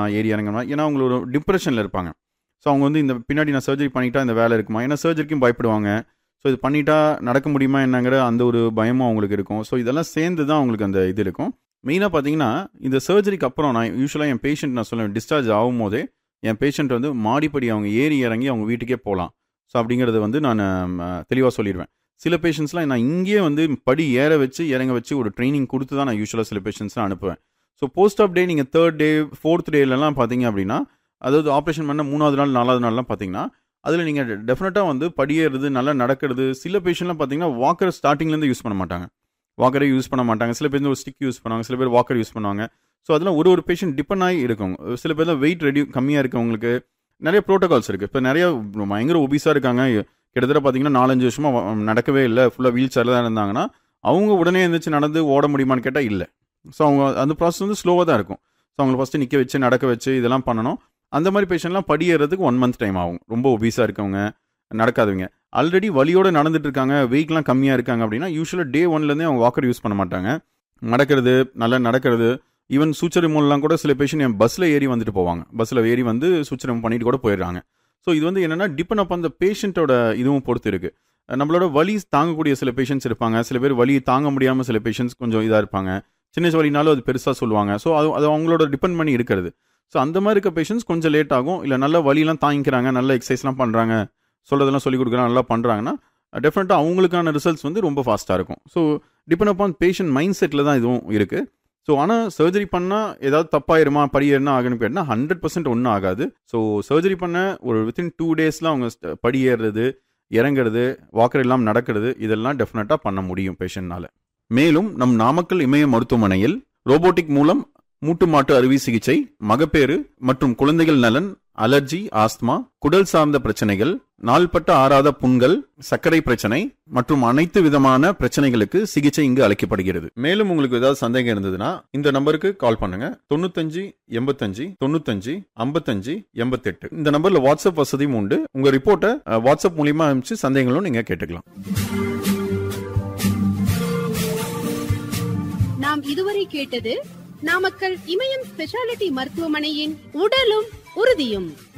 ஏறி இறங்கணுமா ஏன்னா அவங்க ஒரு டிப்ரெஷனில் இருப்பாங்க ஸோ அவங்க வந்து இந்த பின்னாடி நான் சர்ஜரி பண்ணிட்டா இந்த வேலை இருக்குமா ஏன்னா சர்ஜரிக்கும் பயப்படுவாங்க ஸோ இது பண்ணிட்டா நடக்க முடியுமா என்னங்கிற அந்த ஒரு பயமும் அவங்களுக்கு இருக்கும் ஸோ இதெல்லாம் சேர்ந்து தான் அவங்களுக்கு அந்த இது இருக்கும் மெயினாக பார்த்தீங்கன்னா இந்த சர்ஜரிக்கு அப்புறம் நான் யூஸ்வலாக என் பேஷண்ட் நான் சொல்லுவேன் டிஸ்சார்ஜ் ஆகும் போதே என் பேஷண்ட் வந்து மாடிப்படி அவங்க ஏறி இறங்கி அவங்க வீட்டுக்கே போகலாம் ஸோ அப்படிங்கிறத வந்து நான் தெளிவாக சொல்லிடுவேன் சில பேஷண்ட்ஸ்லாம் நான் இங்கேயே வந்து படி ஏற வச்சு இறங்க வச்சு ஒரு ட்ரைனிங் கொடுத்து தான் நான் யூஸ்வலாக சில பேஷண்ட்ஸ்லாம் அனுப்புவேன் ஸோ போஸ்ட் ஆஃப் டே நீங்கள் தேர்ட் டே ஃபோர்த் டேலலாம் பார்த்தீங்க அப்படின்னா அதாவது ஆப்ரேஷன் பண்ண மூணாவது நாள் நாலாவது நாள்லாம் பார்த்தீங்கன்னா அதில் நீங்கள் டெஃபினட்டாக வந்து படியேறது நல்லா நடக்கிறது சில பேஷண்ட்லாம் பார்த்தீங்கன்னா வாக்கர் ஸ்டார்டிங்லேருந்து யூஸ் பண்ண மாட்டாங்க வாக்கரே யூஸ் பண்ண மாட்டாங்க சில பேர் வந்து ஒரு ஸ்டிக் யூஸ் பண்ணுவாங்க சில பேர் வாக்கர் யூஸ் பண்ணுவாங்க ஸோ அதெல்லாம் ஒரு ஒரு பேஷண்ட் டிபெண்ட் ஆகி இருக்கும் சில பேர் தான் வெயிட் ரெடி கம்மியாக இருக்கவங்களுக்கு நிறைய ப்ரோட்டோகால்ஸ் இருக்குது இப்போ நிறைய பயங்கர ஒபிஸாக இருக்காங்க கிட்டத்தட்ட பார்த்தீங்கன்னா நாலஞ்சு வருஷமாக நடக்கவே இல்லை ஃபுல்லாக வீல் சேரில் தான் இருந்தாங்கன்னா அவங்க உடனே எழுந்திரிச்சு நடந்து ஓட முடியுமான்னு கேட்டால் இல்லை ஸோ அவங்க அந்த ப்ராசஸ் வந்து ஸ்லோவாக தான் இருக்கும் ஸோ அவங்கள ஃபஸ்ட்டு நிற்க வச்சு நடக்க வச்சு இதெல்லாம் பண்ணணும் அந்த மாதிரி பேஷண்ட்லாம் படியேறதுக்கு ஒன் மந்த் டைம் ஆகும் ரொம்ப ஒபீஸாக இருக்கவங்க நடக்காதவங்க ஆல்ரெடி வலியோடு நடந்துட்டு இருக்காங்க வெயிட்லாம் கம்மியாக இருக்காங்க அப்படின்னா யூஸ்வலாக டே ஒன்லேருந்தே அவங்க வாக்கர் யூஸ் பண்ண மாட்டாங்க நடக்கிறது நல்லா நடக்கிறது ஈவன் சூச்சர் ரிமூவ்லாம் கூட சில பேஷண்ட் என் பஸ்ஸில் ஏறி வந்துட்டு போவாங்க பஸ்ஸில் ஏறி வந்து சூச்சர் ரிமூவ் பண்ணிட்டு கூட போயிடுறாங்க ஸோ இது வந்து என்னென்னா டிபெண்ட் அப் அந்த பேஷண்ட்டோட இதுவும் பொறுத்து இருக்குது நம்மளோட வலி தாங்கக்கூடிய சில பேஷண்ட்ஸ் இருப்பாங்க சில பேர் வலி தாங்க முடியாமல் சில பேஷண்ட்ஸ் கொஞ்சம் இதாக இருப்பாங்க சின்ன வலினாலும் அது பெருசாக சொல்லுவாங்க ஸோ அது அது அவங்களோட டிபெண்ட் பண்ணி இருக்கிறது ஸோ அந்த மாதிரி இருக்க பேஷண்ட்ஸ் கொஞ்சம் லேட் ஆகும் இல்லை நல்ல வலிலாம் தாங்கிக்கிறாங்க நல்ல எக்ஸசைஸ்லாம் பண்ணுறாங்க சொல்கிறதெல்லாம் சொல்லி கொடுக்குறாங்க நல்லா பண்ணுறாங்கன்னா டெஃபினட்டாக அவங்களுக்கான ரிசல்ட்ஸ் வந்து ரொம்ப ஃபாஸ்ட்டாக இருக்கும் so depend upon patient mind settle தான் இதுவும் இருக்குது ஸோ ஆனால் சர்ஜரி பண்ணால் ஏதாவது தப்பாயிருமா படியேறினா ஆகணும் கேட்டால் ஹண்ட்ரட் பர்சன்ட் ஒன்றும் ஆகாது ஸோ சர்ஜரி பண்ண ஒரு வித்தின் டூ டேஸில் அவங்க படி ஏறுறது இறங்குறது வாக்கர் எல்லாம் நடக்கிறது இதெல்லாம் டெஃபினட்டாக பண்ண முடியும் பேஷண்ட்னால மேலும் நம் நாமக்கல் இமய மருத்துவமனையில் ரோபோட்டிக் மூலம் மூட்டு மாட்டு அறுவை சிகிச்சை மகப்பேறு மற்றும் குழந்தைகள் நலன் அலர்ஜி ஆஸ்துமா குடல் சார்ந்த பிரச்சனைகள் நாள்பட்ட ஆறாத புண்கள் சர்க்கரை பிரச்சனை மற்றும் அனைத்து விதமான பிரச்சனைகளுக்கு சிகிச்சை இங்கு அளிக்கப்படுகிறது மேலும் உங்களுக்கு ஏதாவது சந்தேகம் இருந்ததுன்னா இந்த நம்பருக்கு கால் பண்ணுங்க தொண்ணூத்தஞ்சு எண்பத்தஞ்சு தொண்ணூத்தஞ்சு ஐம்பத்தஞ்சு எண்பத்தெட்டு இந்த நம்பர்ல வாட்ஸ்அப் வசதியும் உண்டு உங்க ரிப்போர்ட்டை வாட்ஸ்அப் மூலியமா அனுப்பிச்சு சந்தேகங்களும் நீங்க கேட்டுக்கலாம் நாம் இதுவரை கேட்டது நாமக்கல் இமயம் ஸ்பெஷாலிட்டி மருத்துவமனையின் உடலும் உறுதியும்